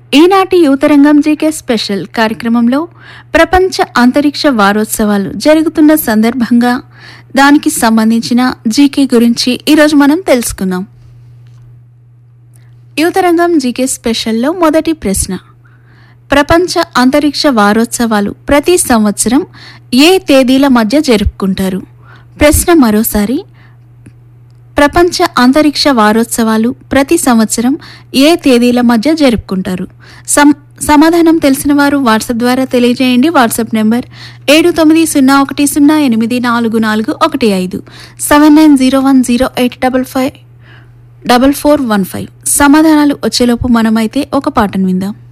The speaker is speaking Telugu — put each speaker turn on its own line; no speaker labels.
ఈనాటి యువతరంగం జీకే స్పెషల్ కార్యక్రమంలో ప్రపంచ అంతరిక్ష వారోత్సవాలు జరుగుతున్న సందర్భంగా దానికి సంబంధించిన జీకే గురించి ఈరోజు మనం తెలుసుకుందాం యువతరంగం జీకే స్పెషల్లో మొదటి ప్రశ్న ప్రపంచ అంతరిక్ష వారోత్సవాలు ప్రతి సంవత్సరం ఏ తేదీల మధ్య జరుపుకుంటారు ప్రశ్న మరోసారి ప్రపంచ అంతరిక్ష వారోత్సవాలు ప్రతి సంవత్సరం ఏ తేదీల మధ్య జరుపుకుంటారు సం సమాధానం తెలిసిన వారు వాట్సాప్ ద్వారా తెలియజేయండి వాట్సాప్ నెంబర్ ఏడు తొమ్మిది సున్నా ఒకటి సున్నా ఎనిమిది నాలుగు నాలుగు ఒకటి ఐదు seven nine zero one zero eight double five double four one five సమాధానాలు వచ్చేలోపు మనమైతే ఒక పాటను విందాం